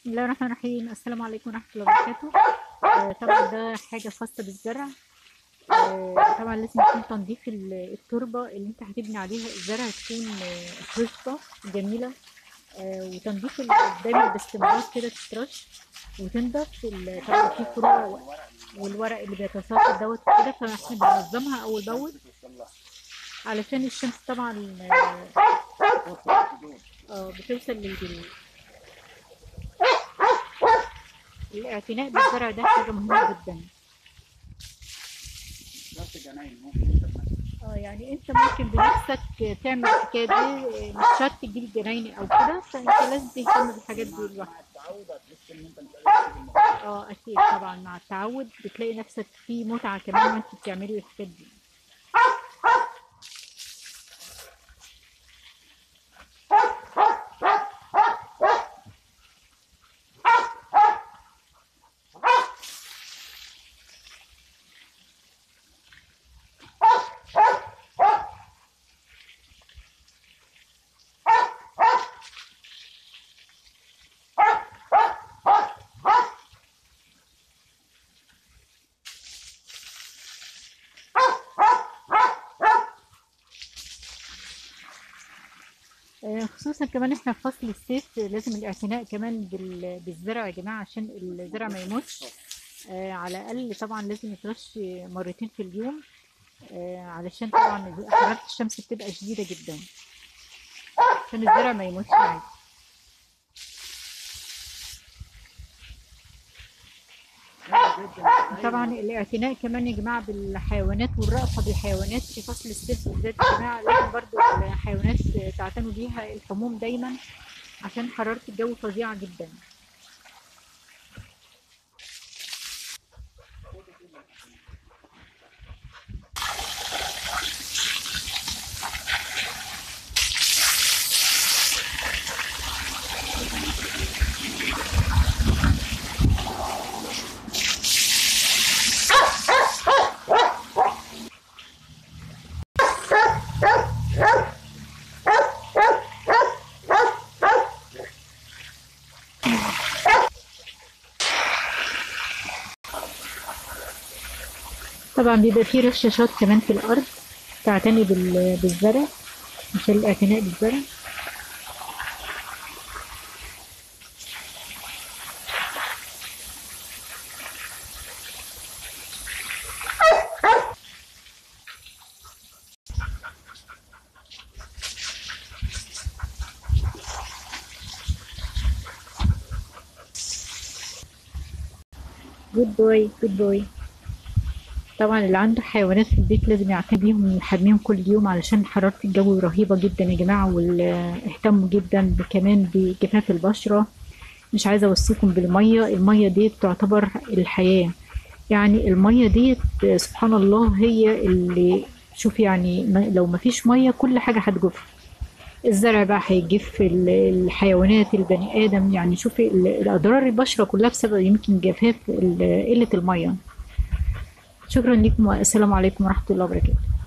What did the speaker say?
بسم الله الرحمن الرحيم السلام عليكم ورحمة الله وبركاته آه، طبعا ده حاجة خاصة بالزرع آه، طبعا لازم يكون تنظيف ال- التربة اللي انت هتبني عليها الزرع تكون آه، خصبة جميلة آه، وتنظيف ال- دايما باستمرار كده تترش وتنضف ال- طبعا في فروع والورق اللي بيتساقط دوت كده فاحنا بننظمها أول بأول علشان الشمس طبعا آه، آه، بتوصل للجلد الاعتناء بالزرع ده حاجة مهمة جدا اه يعني انت ممكن بنفسك تعمل الحكايه دي مش شرط تجيب الجناين او كده فانت لازم تهتم بالحاجات دي لوحدك اه اكيد طبعا مع التعود بتلاقي نفسك في متعه كمان وانت بتعملي الحاجات دي آه، خصوصا كمان احنا في فصل الصيف لازم الاعتناء كمان بال- بالزرع يا جماعه عشان الزرع ما يموتش آه، على الاقل طبعا لازم يترش مرتين في اليوم آه، علشان طبعا حراره الشمس بتبقى شديده جدا عشان الزرع ما يموتش عادي طبعا الاعتناء كمان يا جماعه بالحيوانات والرأفه بالحيوانات في فصل الصيف بالذات يا جماعه لازم برضو الحيوانات تعتنوا بيها الحموم دايما عشان حراره الجو فظيعه جدا طبعا بيبقى فيه رشاشات كمان في الارض تعتني بال- بالزرع عشان الاعتناء بالزرع جود بوي جود بوي طبعا اللي عنده حيوانات في البيت لازم يعتني بيهم ويحميهم كل يوم علشان حرارة الجو رهيبة جدا يا جماعة واهتموا جدا كمان بجفاف البشرة مش عايزة أوصيكم بالمية المية دي تعتبر الحياة يعني المية دي سبحان الله هي اللي شوف يعني ما- لو مفيش مية كل حاجة هتجف الزرع بقى هيجف ال- الحيوانات البني آدم يعني شوفي ال- الأضرار البشرة كلها بسبب يمكن جفاف ال- قلة المية شكرا لكم والسلام عليكم ورحمة الله وبركاته